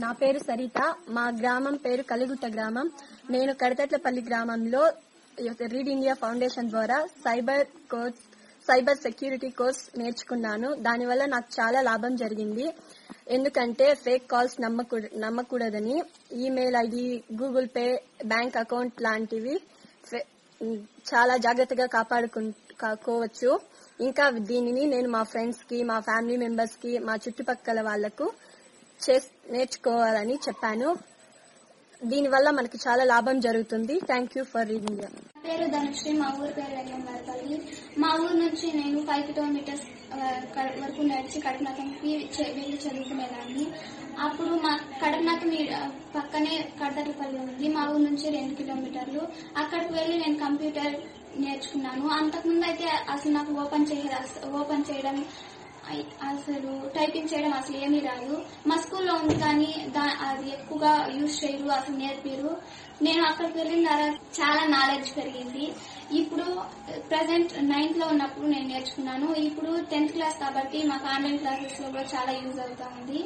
నా పేరు సరిత మా గ్రామం పేరు కలిగుట్ట గ్రామం నేను కడతట్లపల్లి గ్రామంలో రీడ్ ఇండియా ఫౌండేషన్ ద్వారా cyber course cyber security course నేర్చుకున్నాను దానివల్ల నాకు చాలా లాభం జరిగింది ఎందుకంటే ఫేక్ కాల్స్ నమ్మకూ నమ్మకూడదని email ID Google pay bank account లాంటివి ఫే- చాలా జాగ్రత్తగా కాపాడుకోవచ్చు ఇంకా దీనిని నేను మా ఫ్రెండ్స్ కి మా ఫ్యామిలీ మెంబర్స్ కి మా చుట్టుపక్కల వాళ్లకు చేస్- నేర్చుకోవాలని చెప్పాను దీనివల్ల మనకి చాలా లాభం జరుగుతుంది థ్యాంక్ యూ ఫర్ రీడింగ్ నా పేరు ధనుశ్రీ మా ఊరు పేరు వెల్లంగారపల్లి మా ఊరు నుంచి నేను ఫైవ్ కిలోమీటర్స్ ఆ, కడ- వరకు నడిచి కడపనాథంకి చె- వెళ్ళి చదువుకునేదాన్ని అప్పుడు మా కడపనాథం ఈ- ఆ, పక్కనే కడతట్లపల్లి ఉంది మా ఊరు నుంచి రెండు కిలోమీటర్లు అక్కడికి వెళ్ళి నేను కంప్యూటర్ నేర్చుకున్నాను అంతకుముందు అయితే అసలు నాకు ఓపెన్ చేయ ఓపెన్ చేయడం ఐ- అసలు టైపింగ్ చేయడం అసలు ఏమీ రాదు మా స్కూల్లో ఉంది కానీ దా- అది ఎక్కువగా యూజ్ చేయరు అసలు నేర్పిరు నేను అక్కడికి వెళ్ళిన తర్వాత చాలా నాలెడ్జ్ పెరిగింది ఇప్పుడు ప్రజెంట్ నైన్త్ లో ఉన్నప్పుడు నేను నేర్చుకున్నాను ఇప్పుడు టెన్త్ క్లాస్ కాబట్టి మాకు ఆన్లైన్ క్లాసెస్ లో కూడా చాలా యూజ్ అవుతా ఉంది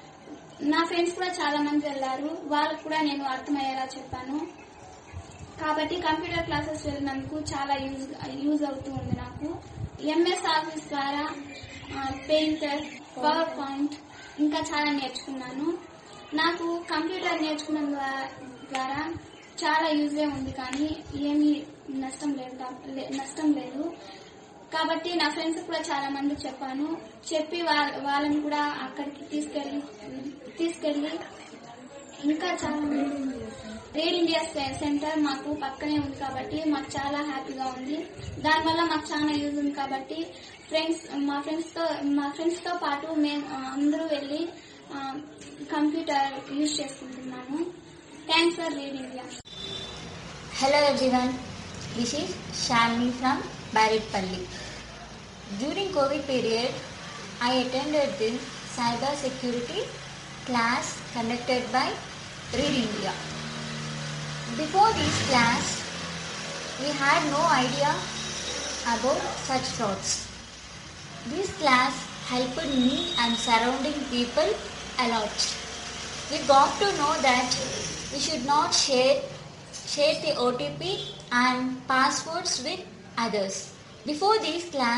నా ఫ్రెండ్స్ కూడా చాలా మంది వెళ్ళారు వాళ్ళకు కూడా నేను అర్థమయ్యేలా చెప్పాను కాబట్టి కంప్యూటర్ క్లాసెస్ వెళ్ళినందుకు చాలా యూజ్ యూజ్ అవుతూ ఉంది నాకు ఎంఎస్ ఆఫీస్ ద్వారా పెయింటర్ పవర్ పాయింట్ ఇంకా చాలా నేర్చుకున్నాను నాకు కంప్యూటర్ నేర్చుకున్న ద్వా- ద్వారా చాలా యూజే ఉంది కానీ ఏమీ నష్టం లేదు కా- లే- నష్టం లేదు కాబట్టి నా ఫ్రెండ్స్ కూడా చాలా మంది చెప్పాను చెప్పి వాళ్ళ- వాళ్ళని కూడా అక్కడికి తీసుకెళ్లి తీసుకెళ్లి ఇంకా చాలా మంది రేడ్ ఇండియా సె- సెంటర్ మాకు పక్కనే ఉంది కాబట్టి మాకు చాలా హ్యాపీగా ఉంది దానివల్ల మాకు చాలా యూజ్ ఉంది కాబట్టి ఫ్రెండ్స్ మా ఫ్రెండ్స్ తో మా ఫ్రెండ్స్ తో పాటు మేము ఆ, అందరూ వెళ్ళి ఆ, కంప్యూటర్ యూజ్ చేసుకుంటున్నాము thanks for read India Hello everyone, this is Shamli from Baritpalli. During COVID period, I attended the cyber security class conducted by Read India. Before this class, we had no idea about such frauds. This class helped me and surrounding people a lot. We got to know that we should not share share the OTP and passwords with others. Before this class,